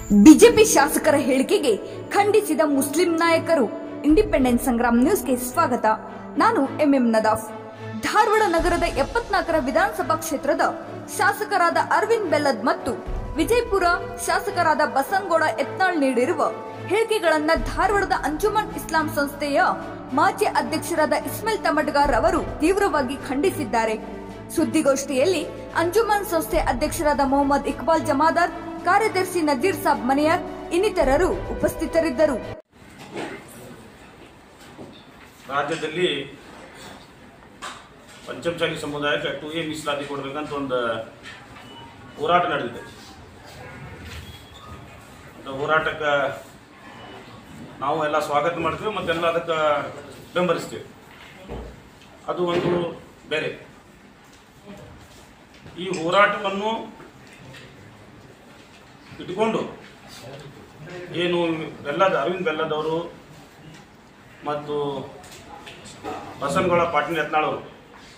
BJP ಶಾಸಕರ ಹೇಳಿಕೆಗೆ ಖಂಡಿಸಿದ ಮುಸ್ಲಿಂ ನಾಯಕರು ಇಂಡಿಪೆಂಡೆನ್ಸ್ ಸಂಗ್ರಾಮ್ ನ್ಯೂಸ್ಗೆ ಸ್ವಾಗತ ನಾನು ಎಂಎಂ ನದಾಫ್ ಧಾರವಾಡ ನಗರದ ಎಪ್ಪತ್ನಾಲ್ಕರ ವಿಧಾನಸಭಾ ಕ್ಷೇತ್ರದ ಶಾಸಕರಾದ ಅರವಿಂದ್ ಬೆಲ್ಲದ್ ಮತ್ತು ವಿಜಯಪುರ ಶಾಸಕರಾದ ಬಸನಗೌಡ ಯತ್ನಾಳ್ ನೀಡಿರುವ ಹೇಳಿಕೆಗಳನ್ನ ಧಾರವಾಡದ ಅಂಜುಮನ್ ಇಸ್ಲಾಂ ಸಂಸ್ಥೆಯ ಮಾಜಿ ಅಧ್ಯಕ್ಷರಾದ ಇಸ್ಮಾಯಿಲ್ ತಮಡ್ಗಾರ್ ಅವರು ತೀವ್ರವಾಗಿ ಖಂಡಿಸಿದ್ದಾರೆ ಸುದ್ದಿಗೋಷ್ಠಿಯಲ್ಲಿ ಅಂಜುಮನ್ ಸಂಸ್ಥೆ ಅಧ್ಯಕ್ಷರಾದ ಮೊಹಮ್ಮದ್ ಇಕ್ಬಾಲ್ ಜಮಾದಾರ್ ಕಾರ್ಯದರ್ಶಿ ನಜೀರ್ ಸಾಬ್ ಮನೆಯರ್ ಇನ್ನಿತರರು ಉಪಸ್ಥಿತರಿದ್ದರು ರಾಜ್ಯದಲ್ಲಿ ಪಂಚಮಸಾಲಿ ಸಮುದಾಯಕ್ಕೆ ಟು ಎ ಮೀಸಲಾತಿ ಕೊಡಬೇಕಂತ ಒಂದು ಹೋರಾಟ ನಡೆದಿದೆ ಅದು ಹೋರಾಟಕ್ಕೆ ನಾವು ಎಲ್ಲ ಸ್ವಾಗತ ಮಾಡ್ತೀವಿ ಮತ್ತೆಲ್ಲ ಅದಕ್ಕೆ ಬೆಂಬಲಿಸ್ತೀವಿ ಅದು ಒಂದು ಬೇರೆ ಈ ಹೋರಾಟವನ್ನು ಇಟ್ಕೊಂಡು ಏನು ಬೆಲ್ಲದ ಅರವಿಂದ್ ಬೆಲ್ಲದವರು ಮತ್ತು ಬಸನಗೌಡ ಪಾಟೀಲ್ ಯತ್ನಾಳ್ ಅವರು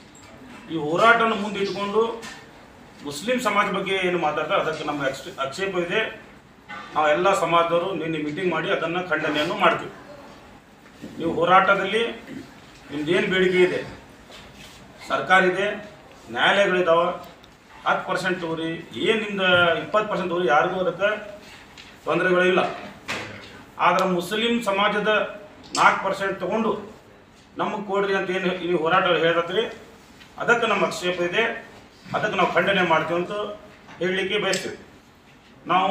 ಈ ಹೋರಾಟವನ್ನು ಮುಂದೆ ಇಟ್ಕೊಂಡು ಮುಸ್ಲಿಂ ಸಮಾಜ ಬಗ್ಗೆ ಏನು ಮಾತಾಡ್ತಾರೆ ಅದಕ್ಕೆ ನಮಗೆ ಅಕ್ಷ ಆಕ್ಷೇಪ ಇದೆ ನಾವು ಎಲ್ಲ ಸಮಾಜದವರು ನಿನ್ನೆ ಮೀಟಿಂಗ್ ಮಾಡಿ ಅದನ್ನು ಖಂಡನೆಯನ್ನು ಮಾಡ್ತೀವಿ ನೀವು ಹೋರಾಟದಲ್ಲಿ ನಿಮ್ದೇನು ಬೇಡಿಕೆ ಇದೆ ಸರ್ಕಾರ ಇದೆ ನ್ಯಾಯಾಲಯಗಳಿದ್ದಾವೆ ಹತ್ತು ಪರ್ಸೆಂಟ್ ತಗೋರಿ ಏನು ನಿಮ್ದು ಇಪ್ಪತ್ತು ಪರ್ಸೆಂಟ್ ತಗೋರಿ ಯಾರಿಗೂ ಅದಕ್ಕೆ ತೊಂದರೆಗಳಿಲ್ಲ ಆದ್ರೆ ಮುಸ್ಲಿಂ ಸಮಾಜದ ನಾಲ್ಕು ಪರ್ಸೆಂಟ್ ತಗೊಂಡು ನಮಗೆ ಕೊಡ್ರಿ ಅಂತ ಏನು ನೀವು ಹೋರಾಟ ಹೇಳತ್ರಿ ಅದಕ್ಕೆ ನಮ್ಮ ಆಕ್ಷೇಪ ಇದೆ ಅದಕ್ಕೆ ನಾವು ಖಂಡನೆ ಮಾಡ್ತೀವಿ ಅಂತ ಹೇಳಲಿಕ್ಕೆ ಬಯಸ್ತೀವಿ ನಾವು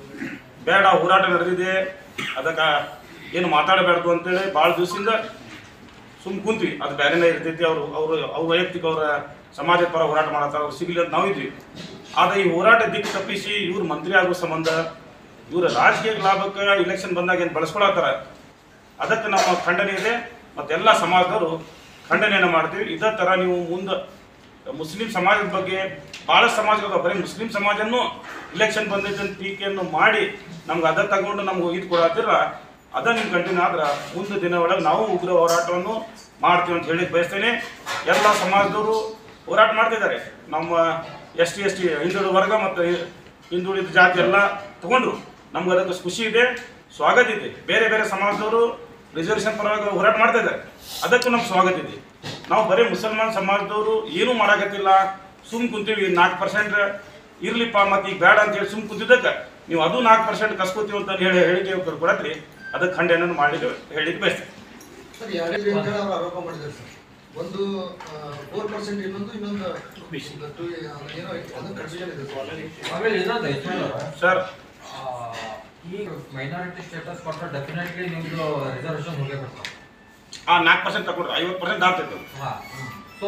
ಬೇಡ ಹೋರಾಟ ನಡೆದಿದೆ ಅದಕ್ಕೆ ಏನು ಮಾತಾಡಬಾರ್ದು ಅಂತೇಳಿ ಭಾಳ ದಿವಸದಿಂದ ಸುಮ್ ಕುಂತ್ವಿ ಅದು ಬೇರೆನೇ ಇರ್ತೈತಿ ಅವರು ಅವರು ಅವ್ರ ವೈಯಕ್ತಿಕ ಅವರ ಸಮಾಜದ ಪರ ಹೋರಾಟ ಮಾಡತ್ತಾರ ಅವ್ರು ಸಿಗಲಿ ಅಂತ ನಾವಿದ್ವಿ ಆದರೆ ಈ ಹೋರಾಟ ದಿಕ್ಕು ತಪ್ಪಿಸಿ ಇವ್ರು ಮಂತ್ರಿ ಆಗೋ ಸಂಬಂಧ ಇವ್ರ ರಾಜಕೀಯ ಲಾಭಕ್ಕೆ ಇಲೆಕ್ಷನ್ ಬಂದಾಗ ಏನು ಬಳಸ್ಕೊಳತ್ತಾರ ಅದಕ್ಕೆ ನಮ್ಮ ಖಂಡನೆ ಇದೆ ಮತ್ತೆಲ್ಲ ಸಮಾಜದವರು ಖಂಡನೆಯನ್ನು ಮಾಡ್ತೀವಿ ಇದೇ ಥರ ನೀವು ಮುಂದೆ ಮುಸ್ಲಿಂ ಸಮಾಜದ ಬಗ್ಗೆ ಭಾಳ ಸಮಾಜಗಳು ಬರೀ ಮುಸ್ಲಿಂ ಸಮಾಜನ್ನು ಇಲೆಕ್ಷನ್ ಬಂದೈತೆ ಅಂತ ಟೀಕೆಯನ್ನು ಮಾಡಿ ನಮ್ಗೆ ಅದ ತಗೊಂಡು ನಮ್ಗೆ ಇದು ಕೊಡತ್ತಿರ ಅದ ನಿಮ್ಗೆ ಕಂಟಿನ್ಯೂ ಆದ್ರೆ ಮುಂದೆ ದಿನ ಒಳಗೆ ನಾವು ಉಗ್ರ ಹೋರಾಟವನ್ನು ಮಾಡ್ತೀವಿ ಅಂತ ಹೇಳಿ ಬಯಸ್ತೇನೆ ಎಲ್ಲ ಸಮಾಜದವರು ಹೋರಾಟ ಮಾಡ್ತಿದ್ದಾರೆ ನಮ್ಮ ಎಸ್ ಟಿ ಎಸ್ ಟಿ ಹಿಂದುಳಿದ ವರ್ಗ ಮತ್ತು ಹಿಂದುಳಿದ ಜಾತಿ ಎಲ್ಲ ತಗೊಂಡ್ರು ನಮ್ಗೆ ಅದಕ್ಕೆ ಖುಷಿ ಇದೆ ಸ್ವಾಗತ ಇದೆ ಬೇರೆ ಬೇರೆ ಸಮಾಜದವರು ರಿಸರ್ವೇಷನ್ ಪರವಾಗಿ ಹೋರಾಟ ಮಾಡ್ತಾ ಇದ್ದಾರೆ ಅದಕ್ಕೂ ನಮ್ಗೆ ಸ್ವಾಗತ ಇದೆ ನಾವು ಬರೀ ಮುಸಲ್ಮಾನ್ ಸಮಾಜದವರು ಏನೂ ಮಾಡಾಕತ್ತಿಲ್ಲ ಸುಮ್ ಕುಂತೀವಿ ನಾಲ್ಕು ಪರ್ಸೆಂಟ್ ಇರ್ಲಿಪ್ಪ ಮತ್ತೆ ಈಗ ಬೇಡ ಅಂತ ಹೇಳಿ ಸುಮ್ ಕುಂತಿದ್ದಕ್ಕೆ ನೀವು ಅದು ನಾಲ್ಕು ಪರ್ಸೆಂಟ್ ಕಸ್ಕೋತೀವಿ ಅಂತ ಹೇಳಿ ಹೇಳಿಕೆ ಕೊಡತ್ರಿ ಅದಕ್ಕೆ ಖಂಡನೆ ಮಾಡಲಿಕ್ಕೆ ಹೇಳಿಕ್ಕೆ ಬಯಸ್ತೇನೆ ಸರ್ ಯಾರ್ಯಾರು ಅಂತ ಹೇಳಿ ಅವ್ರು ಆರೋಪ ಮಾಡಿದ್ದಾರೆ ಸರ್ ಒಂದು ಫೋರ್ ಪರ್ಸೆಂಟ್ ಇನ್ನೊಂದು ಇನ್ನೊಂದು ಟು ಏನೋ ಐತೆ ಅದು ಕನ್ಫ್ಯೂಷನ್ ಇದೆ ಸರ್ ಆಮೇಲೆ ಇನ್ನೊಂದು ಇಸ್ಮಾಯಿಲ್ ಅವರೇ, ಸರ್ ಆ, ಈ ಮೈನಾರಿಟಿ ಸ್ಟೇಟಸ್ ಕೊಟ್ಟರೆ ಡೆಫಿನೆಟ್ಲಿ ನಿಮ್ದು ರಿಸರ್ವೇಶನ್ ಹೋಗೇ ಬರ್ತಾವೆ ಆ ನಾಲ್ಕು ಪರ್ಸೆಂಟ್ ತಗೊಂಡ್ರೆ ಐವತ್ತು ಪರ್ಸೆಂಟ್ ಆಗ್ತೈತೆ ಅದು. ಹಾ so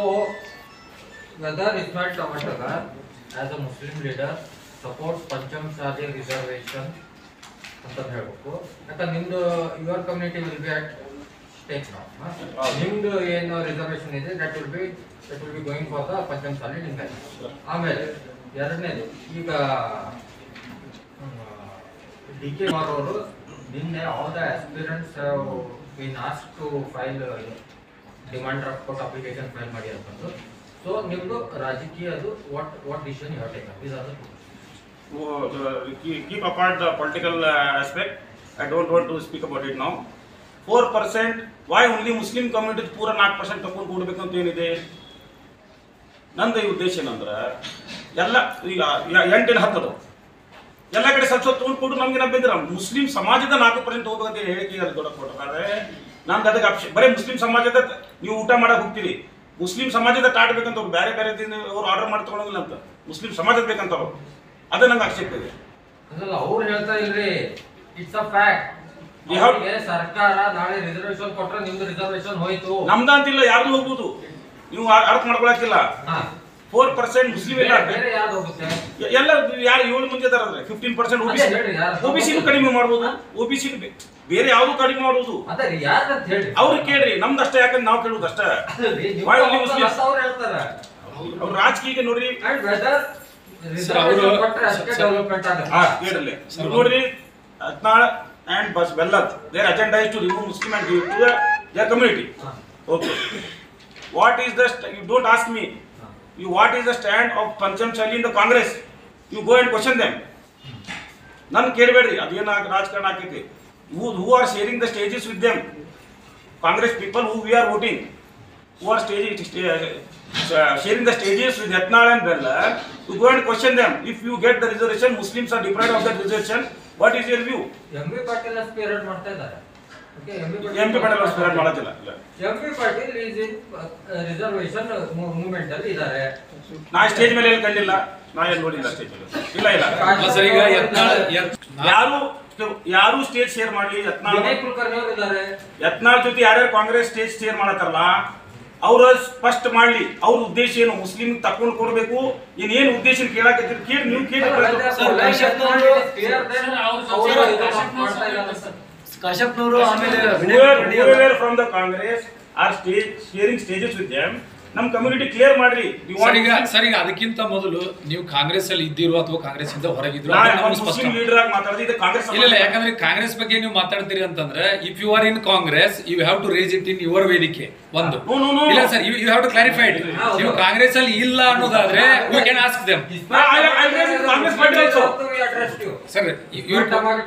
whether Ismail Tamatgar as a Muslim leader support Panchamasali reservation ಅಂತ ಹೇಳ್ಬೇಕು ಯಾಕಂದ್ರೆ ನಿಮ್ದು your community will be at stake ನಾವು ನಿಮ್ದು ಏನು ರಿಸರ್ವೇಶನ್ ಇದೆ that will be that will be going for the Panchamasali Lingayat ಆಮೇಲೆ ಎರಡನೇದು ಈಗ ಡಿ ಕೆ ಕುಮಾರ್ ಅವರು ನಿನ್ನೆ ಆಲ್ ದ ಆಸ್ಪಿರೆಂಟ್ಸ್ ಬಿನ್ ಆಸ್ ಟು ಫೈಲ್ ಡಿಮಾಂಡ್ ಡ್ರಾಫ್ಟ್ ಕೊಟ್ಟು ಅಪ್ಲಿಕೇಶನ್ ಫೈಲ್ ಮಾಡಿ ಅಂತಂದು ಸೊ ನಿಮ್ದು ರಾಜಕೀಯದು what what decision you taken these are the to Oh, uh, keep keep apart the political uh, aspect. I don't want to speak about it now. Four percent why only Muslim community ಪೂರ ನಾಲ್ಕು percent ತಗೊಂಡು ಕೊಡ್ಬೇಕಂತ ಏನಿದೆ ನಂದು ಈ ಉದ್ದೇಶ ಏನಂದ್ರೆ ಎಲ್ಲ ಈಗ ಯ- ಎಂಟಿನ ಹತ್ತದು ಎಲ್ಲ ಕಡೆ ಸ್ವಲ್ಪ ಸ್ವಲ್ಪ ತಗೊಂಡು ಕೊಟ್ಟು ನಮ್ಗೆ ಬಂದಿರ ಮುಸ್ಲಿಂ ಸಮಾಜದ ನಾಲ್ಕು ಪರ್ಸೆಂಟ್ ಹೋಗ್ಬೇಕಂತ ಹೇಳಿ ಹೇಳಿಕೆ ಅದು ದೊಡ್ಡ ಕೊಟ್ಟಿದ್ದಾರೆ ನಂದು ಅದಕ್ಕೆ ಅಪ್ಶ ಬರೀ ಮುಸ್ಲಿಂ ಸಮಾಜದ ನೀವು ಊಟ ಮಾಡಕ್ಕೆ ಹೋಗ್ತೀರಿ ಮುಸ್ಲಿಂ ಸಮಾಜದ ಟಾಟ್ ಬೇಕಂತ ಅವ್ರು ಬೇರೆ ಬೇರೆ ದಿನ ಅವ್ರು ಆರ್ಡರ್ ಮಾಡಿ ತಗೊಳಂಗಿಲ್ಲ ಅಂತ ಮುಸ್ಲಿಂ ಸಮಾಜದ ಬೇಕಂತ ಅವ್ರು ಅದು ನಂಗೆ ಆಕ್ಷೇಪ ಇದೆ ಅದ್ರಲ್ಲ ಅವ್ರು ಹೇಳ್ತಾ ಇಲ್ರಿ it's a fact You have- ಅವ್ರಿಗೆ ಸರ್ಕಾರ ನಾಳೆ ರಿಸರ್ವೇಶನ್ ಕೊಟ್ರೆ ನಿಮ್ದು ರಿಸರ್ವೇಶನ್ ಹೋಯ್ತು ನಮ್ದ ಅಂತಿಲ್ಲ ಯಾರ್ದು ಹೋಗ್ಬೋದು ನೀವು ಆ- ಅರ್ಥ ಮಾಡ್ಕೊಳಕಿಲ್ಲ ಹಾ. ಫೋರ್ ಪರ್ಸೆಂಟ್ ಮುಸ್ಲಿಂ ಇಲ್ಲ ಬೇರೆ ಬೇರೆ ಯಾವ್ದು ಹೋಗುತ್ತೆ ಎಲ್ಲ ಯಾರು ಏಳು ಮಂದಿ ಅದಾರೆ ಫಿಫ್ಟೀನ್ ಪರ್ಸೆಂಟ್ ಅದೇ ಹೇಳಿ, ಯಾರು? ಒಬಿಸಿ ಕಡಿಮೆ ಮಾಡ್ಬೋದು ಒಬಿಸಿ ಬೇರೆ ಯಾವ್ದು ಕಡಿಮೆ ಮಾಡ್ಬೋದು ಅದೇ ರೀ ಯಾರಂತ ಹೇಳಿ ಅವ್ರು ಕೇಳ್ರಿ ನಮ್ದು ಅಷ್ಟೇ ಯಾಕಂದ್ರೆ ನಾವು ಕೇಳುದು ಅಷ್ಟೇ ಅದೇ ರೀ, ನೀವು Why only ಹೋಗ್ತಾರಲ್ಲ, Muslims? ಅವ್ರು ಹೇಳ್ತಾರೆ ಅವ್ರು ರಾಜಕೀಯ ನೋಡ್ರಿ ಅಂಡ್ ವೆದರ್ ರಿಸರ್ವೇಶನ್ ಕೊಟ್ರೆ ಅಷ್ಟೇ ಡೆವಲಪ್ಮೆಂಟ್ ಹಾ ಆಗುತ್ತೆ ಕೇಳಲಿ ನೋಡ್ರಿ ಹತ್ನಾಳ್ ಅಂಡ್ ಬಸ್ Bellad their agenda is to remove Muslim and give to the community ಹಾ. Okay what is the you don't ask me ಹಾ. you what is the stand of Pancham Chali in the Congress? You go and question them. ನನ್ ಕೇಳಬೇಡ್ರಿ ಅದೇನ ರಾಜಕಾರಣ ಆಕೈತಿ who who are sharing the stages with them Congress people who we are voting who are stage sharing the stages with Yatnal and Bella to go and question them. If you get the reservation, Muslims are deprived of that reservation. What is your view? M B Patil ಸ್ಪೀರಿಯಡ್ ಮಾಡ್ತಾ ಇದ್ದಾರೆ okay M P Patel speed ಮಾಡೋದಿಲ್ಲ ಇಲ್ಲ. M B Patil is in reservation movement ಅಲ್ಲಿ ಇದ್ದಾರೆ ನಾ stage ಮೇಲೆ ಎಲ್ಲಿ ಕಂಡಿಲ್ಲ ನಾ ಎಲ್ಲಿ ನೋಡಿಲ್ಲ ಸ್ಟೇಜ್ ಮೇಲೆ ಇಲ್ಲ ಇಲ್ಲ ಅಲ್ಲ ಸರ್ ಈಗ ಯತ್ನಾಳ್ ಯತ್- ಯಾರು ಯಾರು ಸ್ಟೇಜ್ ಶೇರ್ ಮಾಡ್ಲಿ ಯತ್ನಾಳ್ ವಿನಯ್ ಕುಲಕರ್ಣಿ ಅವರು ಇದ್ದಾರೆ ಯತ್ನಾಳ್ ಜೊತೆ ಯಾರ್ಯಾರು ಕಾಂಗ್ರೆಸ್ ಸ್ಟೇಜ್ ಶೇರ್ ಮಾಡತ್ತಾರಲ್ಲ ಅವ್ರ ಸ್ಪಷ್ಟ ಮಾಡ್ಲಿ ಅವ್ರ ಉದ್ದೇಶ ಏನು ಮುಸ್ಲಿಂ ತಕೊಂಡ್ ಕೊಡ್ಬೇಕು ಏನ್ ಏನ್ ಉದ್ದೇಶ ಕೇಳಾಕತ್ತೀರಿ ಕೇಳಿ ನೀವು ಕೇಳಿ ಸರ್, ಕಾಶ್ಯಪ್ನವರು ಆಮೇಲೆ ವಿನಯ್ ರೆಡ್ಡಿ ಅವರು- from the Congress are stage sharing stages with them ನಮ್ ಕಮ್ಯುನಿಟಿ ಕ್ಲಿಯರ್ ಮಾಡ್ರಿ You ಸರ್ want ಈಗ ಸರ್ ಈಗ ಅದಕ್ಕಿಂತ ಮೊದಲು ನೀವು ಕಾಂಗ್ರೆಸ್ ಅಲ್ಲಿ ಇದ್ದಿರೋ ಅಥವಾ ಕಾಂಗ್ರೆಸ್ ಇಂದ ಹೊರಗಿದ್ರು ನಾ ಅದನ್ನ ನಮ್ಗೆ ಒಬ್ಬ ಸ್ಪಷ್ಟ ಮುಸ್ಲಿಂ ಲೀಡರ್ ಆಗಿ ಮಾತಾಡಿದ್ರೆ ಇದು ಕಾಂಗ್ರೆಸ್ ಇಲ್ಲ ಇಲ್ಲ ಯಾಕಂದ್ರೆ ಕಾಂಗ್ರೆಸ್ ಬಗ್ಗೆ ನೀವು ಮಾತಾಡ್ತೀರಿ ಅಂತಂದ್ರೆ if you are in Congress you have to raise it in your ವೇದಿಕೆ ಒಂದು No, no, no. ಇಲ್ಲ sir you have to clarified ನೀವು ಕಾಂಗ್ರೆಸ್ ಅಲ್ಲಿ ಇಲ್ಲ ಅನ್ನೋದಾದ್ರೆ we can ask them Congress party also. Sir ಇವ್ರು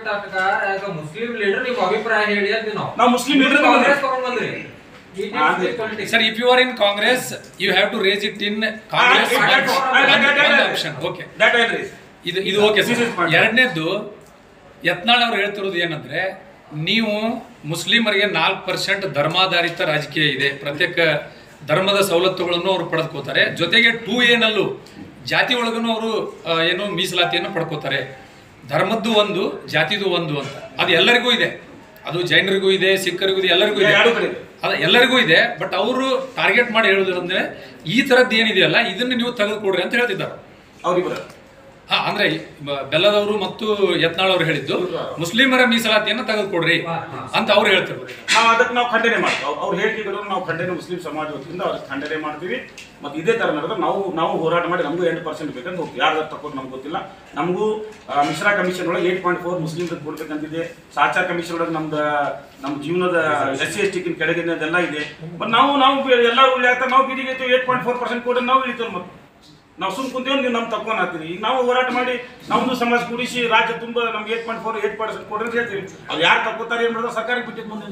ಮುಸ್ಲಿಂ ಲೀಡರ್ ನಿಮ್ಮ ಅಭಿಪ್ರಾಯ ಹೇಳಿ ಅಂತ ನಾವು ನಾವು ಮುಸ್ಲಿಂ leader ನ ಕಾಂಗ್ರೆಸ್ ತಗೊಂಡ್ ಬಂದ್ರಿ ಹಾ, ಅದೇ. Sir if you are in Congress you have to raise it in Congress I- I- I- I- option okay that I rise ಇದು ಇದು ಓಕೆ This is point. ಎರಡನೇದ್ದು ಯತ್ನಾಳ್ ಅವ್ರು ಹೇಳ್ತಿರೋದು ಏನಂದ್ರೆ ನೀವು ಮುಸ್ಲಿಮರಿಗೆ ನಾಲ್ಕು ಪರ್ಸೆಂಟ್ ಧರ್ಮಾಧಾರಿತ ರಾಜಕೀಯ ಇದೆ ಪ್ರತ್ಯೇಕ ಧರ್ಮದ ಸವಲತ್ತುಗಳನ್ನು ಅವರು ಪಡೆದುಕೋತಾರೆ ಜೊತೆಗೆ ಟೂ ಏನಲ್ಲೂ ಜಾತಿ ಒಳಗೂ ಅವರು ಏನು ಮೀಸಲಾತಿಯನ್ನು ಪಡ್ಕೋತಾರೆ ಧರ್ಮದ್ದು ಒಂದು ಜಾತಿದು ಒಂದು ಅಂತ ಅದು ಎಲ್ಲರಿಗೂ ಇದೆ ಅದು ಜೈನರಿಗೂ ಇದೆ ಸಿಖ್ಖರಿಗೂ ಇದೆ ಎಲ್ಲರಿಗೂ ಇದೆ ಎರಡು ಕಡೆ ಇದೆ. ಅದ ಎಲ್ಲರಿಗೂ ಇದೆ ಬಟ್ ಅವರು ಟಾರ್ಗೆಟ್ ಮಾಡಿ ಹೇಳುದು ಅಂದ್ರೆ ಈ ತರದ್ದು ಏನಿದೆಯಲ್ಲ ಇದನ್ನ ನೀವು ತೆಗೆದುಕೊಡ್ರಿ ಅಂತ ಹೇಳ್ತಿದ್ದಾರೆ ಅವ್ರಿಬ್ರು ಹಾ ಅಂದ್ರೆ ಈ ಬ- ಬೆಲ್ಲದವರು ಮತ್ತು ಯತ್ನಾಳ್ ಅವರು ಹೇಳಿದ್ದು ಮುಸ್ಲಿಮರ ಮೀಸಲಾತಿಯನ್ನ ತೆಗೆದುಕೊಡ್ರಿ ಅಂತ ಅವ್ರು ಹೇಳ್ತಿದ್ರು ನಾವು ಅದಕ್ಕೆ ನಾವು ಖಂಡನೆ ಮಾಡ್ತೀವಿ ಅವ್ರ ಹೇಳಿಕೆಗಳನ್ನು ನಾವು ಖಂಡನೆ ಮುಸ್ಲಿಂ ಸಮಾಜ ವತಿಯಿಂದ ಅವ್ರಿಗೆ ಖಂಡನೆ ಮಾಡ್ತೀವಿ ಮತ್ತು ಇದೇ ಥರ ನಡೆದ್ರೆ ನಾವು ನಾವು ಹೋರಾಟ ಮಾಡಿ ನಮಗೂ ಎಂಟು ಪರ್ಸೆಂಟ್ ಬೇಕಂತ ಹೋಗ್ತೀವಿ ಯಾರು ತಕ್ಕೊಂಡು ನಮ್ಗೆ ಗೊತ್ತಿಲ್ಲ ನಮಗೂ ಆ, ಮಿಶ್ರಾ ಕಮಿಷನ್ ಒಳಗೆ ಏಟ್ ಪಾಯಿಂಟ್ ಫೋರ್ ಮುಸ್ಲಿಮ್ರಿಗೆ ಕೊಡ್ಬೇಕಂತಿದೆ ಸಾಚಾರ ಕಮಿಷನ್ ಒಳಗೆ ನಮ್ದು ನಮ್ಮ ಜೀವನದ ಎಸ್ ಸಿ ಎಸ್ ಟಿಗಿನ ಕೆಳಗಿನದೆಲ್ಲ ಇದೆ ಮತ್ತು ನಾವು ನಾವು ಬಿ- ಎಲ್ಲರೂ ಉಳಿಯಾಗ್ತಾರೆ ನಾವು ಬಿಡಿಗೆ ಏಟ್ ಪಾಯಿಂಟ್ ಫೋರ್ ಪರ್ಸೆಂಟ್ ಕೊಟ್ಟು ನಾವು ಇಳಿತೀವಿ ಮತ್ತು ನಾವು ಸುಮ್ ಕುಂತೀವಿ ನೀವು ನಮ್ಮ ತಕ್ಕೊಂಡು ಹಾಕ್ತೀರಿ ಈಗ ನಾವು ಹೋರಾಟ ಮಾಡಿ ನಮ್ದು ಸಮಾಜ ಕೂಡಿಸಿ ರಾಜ್ಯ ತುಂಬ ನಮ್ಗೆ eight point four eight percent ಕೊಡ್ರಿ ಅಂತ ಹೇಳ್ತೀವಿ ಅವ್ರು ಯಾರು ತಕ್ಕೋತಾರೆ ಏನು ಮಾಡೋದು ಸರ್ಕಾರಕ್ಕೆ ಬಿಟ್ಟಿದ್ದು ಮುಂದೆ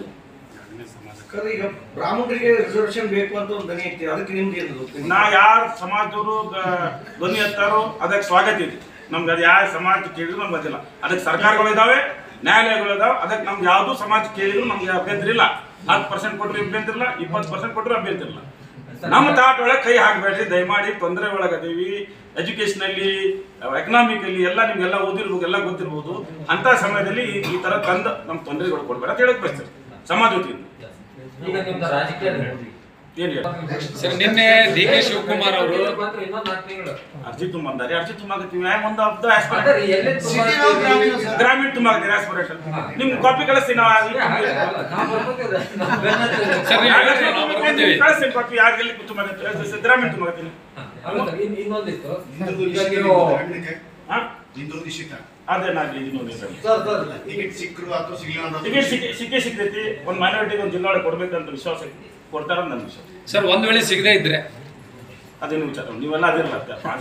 ಸರ್ ಈಗ ಬ್ರಾಹ್ಮಣರಿಗೆ ರಿಸರ್ವೇಶನ್ ಬೇಕು ಅಂತ ಒಂದು ದನಿ ಐತಿ ಅದಕ್ಕೆ ನಿಮ್ದು ಏನು ನಾ ಯಾರ ಸಮಾಜದವರು ಗ- ಧ್ವನಿ ಎತ್ತಾರೋ ಅದಕ್ಕೆ ಸ್ವಾಗತ ಇದೆ ನಮ್ಗೆ ಅದು ಯಾವ ಸಮಾಜ ಕೇಳಿದ್ರು ನಮ್ಗೆ ಗೊತ್ತಿಲ್ಲ ಅದಕ್ಕೆ ಸರ್ಕಾರಗಳು ಇದಾವೆ ನ್ಯಾಯಾಲಯಗಳು ಇದಾವೆ ಅದಕ್ಕೆ ನಮ್ಗೆ ಯಾವುದು ಸಮಾಜ ಕೇಳಿದ್ರು ನಮ್ಗೆ ಅಭ್ಯಂತರ ಇಲ್ಲ ಹತ್ತು ಪರ್ಸೆಂಟ್ ಕೊಟ್ಟರು ಅಭ್ಯಂತರ ಇಲ್ಲ ಇಪ್ಪತ್ತು ಪರ್ಸೆಂಟ್ ಕೊಟ್ಟರು ಅಭ್ಯಂತರ ಇಲ್ಲ ನಮ್ಮ ತಾಟ್ ಒಳಗೆ ಕೈ ಹಾಕಬೇಡ್ರಿ ದಯಮಾಡಿ ತೊಂದರೆ ಒಳಗದೀವಿ ಎಜುಕೇಶನಲ್ಲಿ ಎಕನಾಮಿಕಲ್ಲಿ ಎಲ್ಲ ನಿಮ್ಗೆಲ್ಲ ಓದಿರ್ಬೇಕು ಎಲ್ಲ ಗೊತ್ತಿರ್ಬೋದು ಅಂತ ಸಮಯದಲ್ಲಿ ಈ- ಈ ತರ ತಂದ ನಮ್ಮ ತೊಂದರೆಗಳು ಕೊಡ್ಬೇಡ ಅಂತ ಹೇಳಕ್ ಬಯಸ್ತಾರೆ ಸಮಾಜ ವತಿಯಿಂದ ಈಗ ನಿಮ್ದು ರಾಜಕೀಯ ಏನ್ ಹೇಳಿ ಸರ್ ನಿನ್ನೆ ಡಿ ಕೆ ಶಿವಕುಮಾರ್ ಅವರು ಇನ್ನೊಂದು ನಾಲ್ಕು ತಿಂಗಳು ಅರ್ಜಿ ತುಂಬಂದಾರೆ ಅರ್ಜಿ ತುಂಬಾಕತ್ತೀವಿ ಐ ಒಂದು ಆಫ್ ದ ಅದೇ ರೀ, ಎಲ್ಲಿ ತುಂಬಾ City of ಗ್ರಾಮೀಣ ಸರ್. ಗ್ರಾಮೀಣ ತುಂಬಾಕತ್ತೀರಿ ಆಸ್ಪಿರೇಷನ್ ನಿಮ್ ಕಾಪಿ ಕಳಿಸ್ತೀನಿ ನಾವು ಅಲ್ಲಿ ಏ, ಹಾಗೆ ಅಲ್ಲ, ನಾವು ಬರ್ಕೋತೀವಿ. ನಾವು ಬೆನ್ನತ್ತೀವಿ. ಸರ್, ನೀವು ಹೇಳ್ರಿ, ನಾವು ಬರ್ಕೊತೀವಿ. ಕಳಿಸ್ತೀನಿ ಕಾಪಿ ಯಾರಿಗೆಲ್ಲಿ ತುಂಬಾಕತ್ತೀವಿ ಗ್ರಾಮೀಣ ತುಂಬಾಕತ್ತೀನಿ ಅಲ್ಲ ಸರ್, ಇನ್- ಇನ್ನೊಂದಿತ್ತು ಹಿಂದುಳಿದ ಈಗ ವಿಷಯಕ್ಕೆ ನೀವು ಗ್ರಾಮೀಣಕ್ಕೆ ಹಾ ಹಿಂದುಳಿದ ವಿಷಯಕ್ಕೆ ಅದೇ ನಾನು ಇನ್ನೊಂದು ಸರ್ ಸರ್ ಟಿಕೆಟ್ ಸಿಕ್ಕರು ಅಥವಾ ಸಿಗಲಿಲ್ಲ ಅನ್ನೋದು ಟಿಕೆಟ್ ಸಿಕ್ಕಿ ಸಿಕ್ಕೇ ಸಿಗ್ತೈತಿ ಒಂದು ಮೈನಾರಿಟಿಗೆ ಒಂದು ಜಿಲ್ಲಾಳೆ ಕೊಡ್ಬೇಕಂತ ವಿಶ್ವಾಸ ಐತಿ ಕೊಡ್ತಾರ ನನ್ನ ವಿಶ್ವಾಸ ಸರ್ ಒಂದ್ ವೇಳೆ ಸಿಗದೇ ಇದ್ರೆ ಅದೇನು ವಿಚಾರ ನೀವೆಲ್ಲ ಅದಿರಲ್ಲ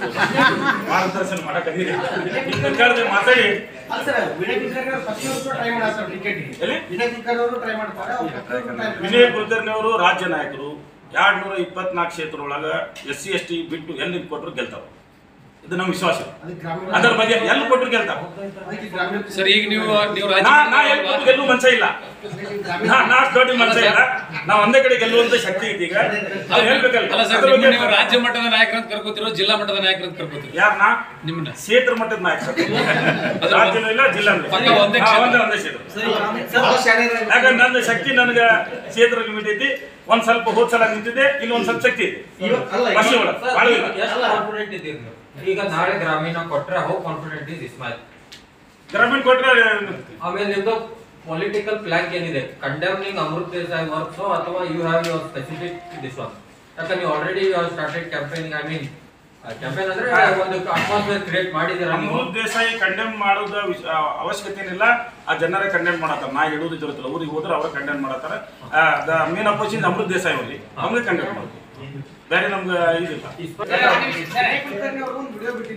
ಮಾರ್ಗದರ್ಶನ ಮಾಡಕ್ಕದೀರಿ ಸರ್ಕಾರದ ಮಾತಾಡಿ ಅಲ್ಲ ಸರ್ ವಿನಯ್ ಕುಲಕರ್ಣಿ ಅವರು ಪ್ರತಿ ವರ್ಷ ಟ್ರೈ ಮಾಡ್ತಾರೆ ಟಿಕೆಟ್ ಎಲ್ಲಿ? ವಿನಯ್ ಕುಲಕರ್ಣಿ ಅವರು ಟ್ರೈ ಮಾಡ್ತಾರೆ ಅವ್ರು ಪ್ರತಿ ವರ್ಷ try ಮಾಡ್ತಾರೆ. ವಿನಯ್ ಕುಲಕರ್ಣಿ ಅವರು ರಾಜ್ಯ ನಾಯಕರು ಎರಡ್ ನೂರ ಇಪ್ಪತ್ನಾಲ್ಕು ಕ್ಷೇತ್ರ ಒಳಗ ಎಸ್ ಸಿ ಎಸ್ ಟಿ ಬಿಟ್ಟು ಎಲ್ಲಿ ಕೊಟ್ಟರು ಗೆಲ್ತಾವ ಇದು ನಮ್ಮ ವಿಶ್ವಾಸ ಅದಕ್ಕೆ ಗ್ರಾಮೀಣ ಅದರ ಬಗ್ಗೆ ಎಲ್ಲಿ ಕೊಟ್ಟರು ಗೆಲ್ತಾವ ಅದಕ್ಕೆ ಗ್ರಾಮೀಣ ಸರ್ ಈಗ ನೀವು ನೀವು ನಾ ರಾಜಕೀಯ ನಾ ಎಲ್ಲಿ ಕೊಟ್ಟು ಗೆಲ್ಲುವ ಮನ್ಸ ಇಲ್ಲ ನಾ ನಾ ಅಷ್ಟ್ ದೊಡ್ಡ ಮನ್ಸ ಇಲ್ಲ ನಾವು ಒಂದೇ ಕಡೆ ಗೆಲ್ಲುವಂತ ಶಕ್ತಿ ಐತಿ ಈಗ ಅದು ಹೇಳ್ಬೇಕಲ್ಲ ಅಲ್ಲ ಸರ್ ಅದ್ರ ನಿಮ್ಮ ಬಗ್ಗೆ ನೀವು ರಾಜ್ಯ ಮಟ್ಟದ ನಾಯಕರಂತ ಕರ್ಕೋತಿರೋ ಜಿಲ್ಲಾ ಮಟ್ಟದ ನಾಯಕರಂತ ಕರ್ಕೋತಿರೋ ಯಾರನ್ನ ನಿಮ್ಮನ್ನ ಕ್ಷೇತ್ರ ಮಟ್ಟದ ನಾಯಕ ಅದು ರಾಜ್ಯನೂ ಇಲ್ಲ ಜಿಲ್ಲಾ ಪಕ್ಕ ಒಂದೇ ಕ್ಷೇತ್ರ. ಒಂದೇ ಒಂದೇ ಕ್ಷೇತ್ರ ಬಹಳ ಶಾಣೆ ಇದ್ದಾರೆ. ಯಾಕಂದ್ರೆ ನನ್ನ ಶಕ್ತಿ ನನಗೆ ಕ್ಷೇತ್ರ ಲಿಮಿಟ್ ಐತಿ ಒಂದ್ ಸ್ವಲ್ಪ ಹೋದ್ ಸಲ ನಿಂತಿದೆ ಇಲ್ಲಿ ಒಂದ್ ಸ್ವಲ್ಪ ಶಕ್ತಿ ಇದೆ ಇವ- ಅಲ್ಲ, ಇವ- ಪಶ್ಚಿಮ ಒಳಗೆ, ಸರ್, ಭಾಳ ಈಗ ಇಲ್ಲ. ಎಷ್ಟು ಕಾನ್ಫಿಡೆಂಟ್ ಇದ್ದೀರಿ ನೀವು ಈಗ ನಾಳೆ ಗ್ರಾಮೀಣ ಕೊಟ್ರೆ ಹೌ ಕಾನ್ಫಿಡೆಂಟ್ ಇಸ್ ಇಸ್ಮಾಯಿಲ್ ಗ್ರಾಮೀಣ ಕೊಟ್ರೆ ಆಮೇಲೆ ನಿಮ್ದು ಪೊಲಿಟಿಕಲ್ ಪ್ಲಾನ್ ಏನಿದೆ ಕಂಡೆಮ್ನಿಂಗ್ ಅಮೃತ್ ದೇಸಾಯಿ ವರ್ಕ್ಸ್ ಅಥವಾ you have your specific this one ಯಾಕಂದ್ರೆ ನೀವು already you started campaigning I mean campaign ಅಂದ್ರೆ ಒಂದು ಅಟ್ಮಾಸ್ಫಿಯರ್ ಕ್ರಿಯೇಟ್ ಮಾಡಿದ್ದೀರಾ ನೀವು ಅಮೃತ್ ದೇಸಾಯಿ ಕಂಡೆಮ್ ಮಾಡೋದ ವಿಷ- ಆ, ಅವಶ್ಯಕತೆ ಏನಿಲ್ಲ ಆ ಜನರೇ ಕಂಡೆಮ್ ಮಾಡತ್ತಾರ ನಾ ಹೇಳುವುದು ಇರುತ್ತಲ್ಲ ಊರಿಗೆ ಹೋದ್ರೆ ಅವ್ರ ಕಂಡೆಮ್ ಮಾಡತ್ತಾರ the main opposition Amrit Desai ಅವ್ರಿಗೆ ಅವ್ರಿಗೆ ಕಂಡೆಮ್ ಮಾಡೋದು ಬೇರೆ ನಮ್ಗೆ ಇದಿಲ್ಲ ವಿನಯ್ ಕುಲಕರ್ಣಿ ಅವರು ಒಂದು ವಿಡಿಯೋ ಬಿಟ್ಟಿದ್ರು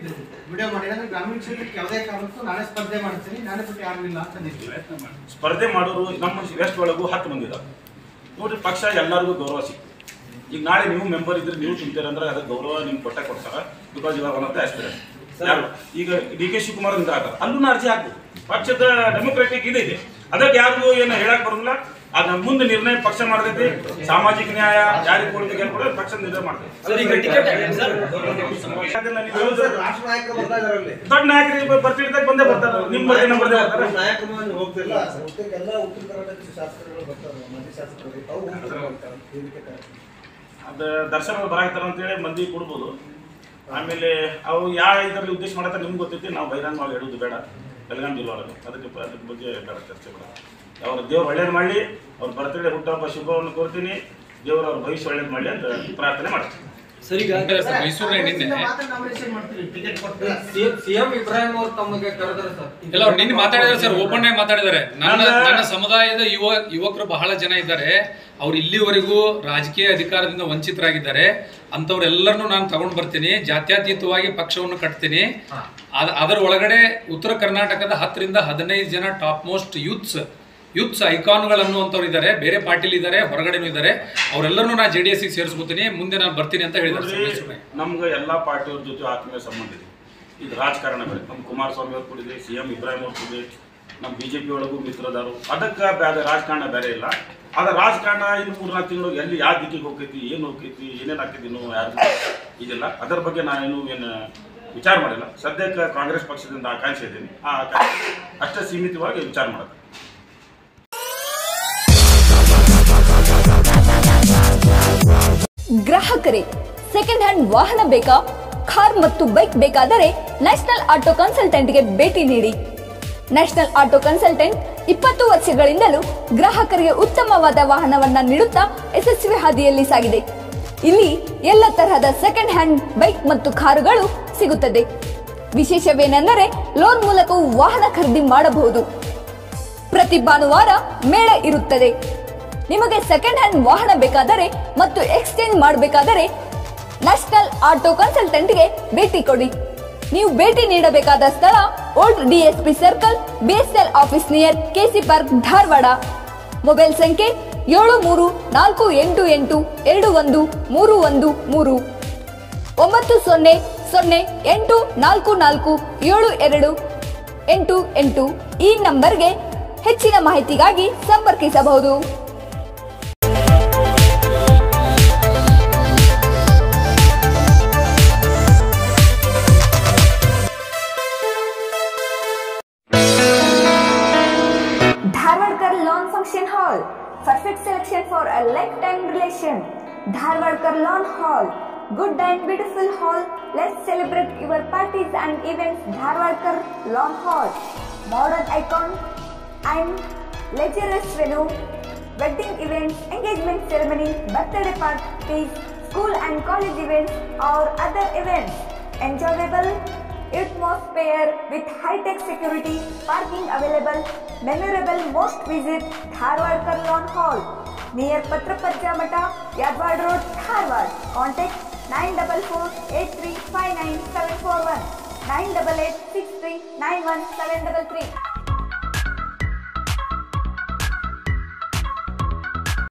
ವಿಡಿಯೋ ಮಾಡಿ ಅಂದ್ರೆ ಗ್ರಾಮೀಣ ಕ್ಷೇತ್ರಕ್ಕೆ ಯಾವುದೇ ಕಾರಣಕ್ಕೂ ನಾನೇ ಸ್ಪರ್ಧೆ ಮಾಡ್ತೀನಿ ನಾನೇ ಬಿಟ್ಟು ಯಾರು ಇಲ್ಲ ಅಂತ ನಿಂತಿಲ್ಲ ಸ್ಪರ್ಧೆ ಮಾಡೋರು ನಮ್ಮ ವೆಸ್ಟ್ ಒಳಗೂ ಹತ್ತು ಮಂದಿ ಇದಾವೆ ನೋಡ್ರಿ ಪಕ್ಷ ಎಲ್ಲರಿಗೂ ಗೌರವ ಸಿಕ್ತು ಈಗ ನಾಳೆ ನೀವು ಮೆಂಬರ್ ಇದ್ರೆ ನೀವು ತುಂಬ್ತೀರ ಅಂದ್ರೆ ಅದಕ್ಕೆ ಗೌರವ ನಿಮ್ಗೆ ಕೊಟ್ಟ ಕೊಡ್ತಾರ ಬಿಕಾಸ್ ಇವಾಗ ಒನ್ ಆಫ್ ದ ಆಸ್ಪಿರೆಂಟ್ ಯಾರು ಈಗ ಡಿ ಕೆ ಶಿವಕುಮಾರ್ ಅಂತ ಹಾಕ್ತಾರೆ ಅಲ್ಲೂ ಅರ್ಜಿ ಹಾಕ್ಬೋದು ಪಕ್ಷದ ಡೆಮೊಕ್ರೆಟಿಕ್ ಇದೆ ಇದೆ ಅದಕ್ಕೆ ಯಾರಿಗೂ ಏನು ಹೇಳಕ್ ಬರೋದಿಲ್ಲ ಅದ ಮುಂದೆ ನಿರ್ಣಯ ಪಕ್ಷ ಮಾಡ್ತೈತಿ ಸಾಮಾಜಿಕ ನ್ಯಾಯ ಯಾರಿಗೆ ಕೊಡ್ಬೇಕು ಏನು ಕೊಡೋದು ಪಕ್ಷ ನಿರ್ಣಯ ಮಾಡ್ತೈತಿ ಅದನ್ನ ನೀವು ಹೇಳೋದು- ರಾಷ್ಟ್ರ ನಾಯಕರು ಬರ್ತಾ ಇದಾರಲ್ಲಿ ದೊಡ್ಡ ನಾಯಕರಿಗೆ ಬರ್ತಿರ್ದಾಗ ಬಂದೇ ಬರ್ತಾರೆ ನಿಮ್ಮ ಬರ್ತೀನಿ ಬರ್ದೇ ಬರ್ತಾರೆ ನಾಯಕರು ಹೋಗ್ತಿಲ್ಲ ಇಲ್ಲ ಸರ್ ಒಟ್ಟಿಗೆಲ್ಲ ಉತ್ತರ ಕರ್ನಾಟಕ ಶಾಸಕರುಗಳು ಬರ್ತಾರೆ ಮಾಜಿ ಶಾಸಕರು ಅವ್ರು ಹೋಗ್ತಾರೆ ಬರ್ತಾರೆ ವೇದಿಕೆ ತರ. ಅದು ದರ್ಶನ ಬರಾಕತ್ತಾರ ಅಂತೇಳಿ ಮಂದಿ ಕೊಡ್ಬೋದು ಆಮೇಲೆ ಅವು ಯಾವ ಇದರಲ್ಲಿ ಉದ್ದೇಶ ಮಾಡತ್ತ ನಿಮ್ಗೆ ಗೊತ್ತೈತಿ ನಾವು ಬಹಿರಂಗವಾಗಿ ಹೇಳೋದು ಬೇಡ ಬೆಳಗಾವಿ ಜಿಲ್ಲೆ ಒಳಗೆ ಅದಕ್ಕೆ ಪ- ಅದ್ರ ಬಗ್ಗೆ ಬೇಡ ಚರ್ಚೆ ಬೇಡ ಅವ್ರ ದೇವ್ರು ಒಳ್ಳೇದು ಮಾಡಲಿ ಅವ್ರ ಬರ್ತಡೇ ಹುಟ್ಟುಹಬ್ಬ ಶುಭವನ್ನು ಕೋರ್ತೀನಿ ದೇವ್ರು ಅವ್ರ ಭವಿಷ್ಯ ಒಳ್ಳೇದು ಮಾಡಲಿ ಅಂತ ಪ್ರಾರ್ಥನೆ ಮಾಡ್ತೀನಿ ಅಂದ್ರೆ ಸರ್ ಮೈಸೂರಿನ ನಿನ್ನೆ ಮಾತ್ರ ನಾಮಿನೇಷನ್ ಮಾಡ್ತೀವಿ ಟಿಕೆಟ್ ಕೊಟ್ಟು ಸಿಎಂ ಇಬ್ರಾಹಿಂ ಅವರು ತಮಗೆ ಕರೆದ್ರೆ ಸರ್ ಇಲ್ಲ ಅವ್ರು ನಿನ್ನೆ ಮಾತಾಡಿದ್ದಾರೆ ಸರ್ ಓಪನ್ ಆಗಿ ಮಾತಾಡಿದ್ದಾರೆ ನನ್ನ ನನ್ನ- ನನ್ನ ಸಮುದಾಯದ ಯುವ ಯುವಕರು ಬಹಳ ಜನ ಇದ್ದಾರೆ ಅವ್ರು ಇಲ್ಲಿವರೆಗೂ ರಾಜಕೀಯ ಅಧಿಕಾರದಿಂದ ವಂಚಿತರಾಗಿದ್ದಾರೆ ಅಂಥವ್ರೆಲ್ಲರನ್ನೂ ನಾನು ತಗೊಂಡು ಬರ್ತೀನಿ ಜಾತ್ಯತೀತವಾಗಿ ಪಕ್ಷವನ್ನು ಕಟ್ತೀನಿ ಅದ- ಅದರ ಒಳಗಡೆ ಉತ್ತರ ಕರ್ನಾಟಕದ ಹತ್ತರಿಂದ ಹದಿನೈದು ಜನ ಟಾಪ್ ಮೋಸ್ಟ್ ಯೂತ್ಸ್ ಯೂತ್ಸ್ ಐಕಾನ್ಗಳು ಅನ್ನುವಂಥವ್ರು ಇದ್ದಾರೆ ಬೇರೆ ಪಾರ್ಟಿಲಿ ಇದ್ದಾರೆ ಹೊರಗಡೆನೂ ಇದ್ದಾರೆ ಅವರೆಲ್ಲರನ್ನೂ ನಾನು ಜೆ ಡಿ ಎಸ್ಗೆ ಸೇರಿಸ್ಕೊತೀನಿ ಮುಂದೆ ನಾನು ಬರ್ತೀನಿ ಅಂತ ಹೇಳಿದ್ದಾರೆ ಸರ್ ನೋಡ್ರಿ ಮೈಸೂರಿನಾಗ. ನಮ್ಗೆ ಎಲ್ಲ ಪಾರ್ಟಿಯವ್ರ ಜೊತೆ ಆತ್ಮೀಯ ಸಂಬಂಧ ಇದೆ ಇದು ರಾಜಕಾರಣ ಬೇರೆ ನಮ್ಮ ಕುಮಾರಸ್ವಾಮಿ ಅವ್ರು ಕೂಡಿದೆ ಸಿ ಎಂ ಇಬ್ರಾಹಿಂ ಅವ್ರು ಕೂಡಿದೆ ನಮ್ಮ ಬಿ ಜೆ ಪಿ ಒಳಗೂ ಮಿತ್ರದಾರು ಅದಕ್ಕೆ ಬೇರೆ ರಾಜಕಾರಣ ಬೇರೆ ಇಲ್ಲ ಆದ್ರೆ ರಾಜಕಾರಣ ಇನ್ನು ಮೂರ್ನಾಲ್ಕು ತಿಂಗಳು ಎಲ್ಲಿ ಯಾವ ದಿಕ್ಕಿಗೆ ಹೋಗ್ತೈತಿ ಏನು ಹೋಗ್ತೈತಿ ಏನೇನು ಆಗ್ತೈತಿ ಇನ್ನೂ ಯಾರು ಇದಿಲ್ಲ ಅದರ ಬಗ್ಗೆ ನಾನೇನು ಏನು ವಿಚಾರ ಮಾಡಿಲ್ಲ ಸದ್ಯಕ್ಕೆ ಕಾಂಗ್ರೆಸ್ ಪಕ್ಷದಿಂದ ಆಕಾಂಕ್ಷೆ ಇದ್ದೀನಿ ಆ ಆಕಾಂಕ್ಷೆ ಅಷ್ಟೇ ಸೀಮಿತವಾಗಿ ವಿಚಾರ ಮಾಡೋದು ಗ್ರಾಹಕರೇ ಸೆಕೆಂಡ್ ಹ್ಯಾಂಡ್ ವಾಹನ ಬೇಕಾ ಕಾರ್ ಮತ್ತು ಬೈಕ್ ಬೇಕಾದರೆ ನ್ಯಾಷನಲ್ ಆಟೋ ಕನ್ಸಲ್ಟೆಂಟ್ಗೆ ಭೇಟಿ ನೀಡಿ ನ್ಯಾಷನಲ್ ಆಟೋ ಕನ್ಸಲ್ಟೆಂಟ್ ಇಪ್ಪತ್ತು ವರ್ಷಗಳಿಂದಲೂ ಗ್ರಾಹಕರಿಗೆ ಉತ್ತಮವಾದ ವಾಹನವನ್ನ ನೀಡುತ್ತಾ ಯಶಸ್ವಿ ಹಾದಿಯಲ್ಲಿ ಸಾಗಿದೆ ಇಲ್ಲಿ ಎಲ್ಲ ತರಹದ ಸೆಕೆಂಡ್ ಹ್ಯಾಂಡ್ ಬೈಕ್ ಮತ್ತು ಕಾರುಗಳು ಸಿಗುತ್ತದೆ ವಿಶೇಷವೇನೆಂದರೆ ಲೋನ್ ಮೂಲಕವೂ ವಾಹನ ಖರೀದಿ ಮಾಡಬಹುದು ಪ್ರತಿ ಭಾನುವಾರ ಮೇಳ ಇರುತ್ತದೆ ನಿಮಗೆ ಸೆಕೆಂಡ್ ಹ್ಯಾಂಡ್ ವಾಹನ ಬೇಕಾದರೆ ಮತ್ತು ಎಕ್ಸ್ಚೇಂಜ್ ಮಾಡಬೇಕಾದರೆ ನ್ಯಾಷನಲ್ ಆಟೋ ಕನ್ಸಲ್ಟೆಂಟ್ಗೆ ಭೇಟಿ ಕೊಡಿ ನೀವು ಭೇಟಿ ನೀಡಬೇಕಾದ ಸ್ಥಳ old DSP circle BSL office near KC park Dharwad mobile ಸಂಖ್ಯೆ ಏಳು ಮೂರು ನಾಲ್ಕು ಎಂಟು ಎಂಟು ಎರಡು ಒಂದು ಮೂರು ಒಂದು ಮೂರು ಒಂಬತ್ತು ಸೊನ್ನೆ ಸೊನ್ನೆ ಎಂಟು ನಾಲ್ಕು ನಾಲ್ಕು ಏಳು ಎರಡು ಎಂಟು ಎಂಟು ಈ ನಂಬರ್ಗೆ ಹೆಚ್ಚಿನ ಮಾಹಿತಿಗಾಗಿ ಸಂಪರ್ಕಿಸಬಹುದು Dharwadkar Lawn Function Hall. Perfect selection for a lifetime relation. Dharwadkar Lawn Hall. Good and beautiful hall. Let's celebrate your parties and events. Dharwadkar Lawn Hall. Modern icon and luxurious venue. Wedding events, engagement ceremony, birthday parties, school and college events or other events. Enjoyable atmosphere with high-tech security, parking available, memorable most visit Dharwad Karlon Hall near Patrapajja Mata, Yadwad Road, Dharwad. Contact 944-8359-741, 988-6391-733.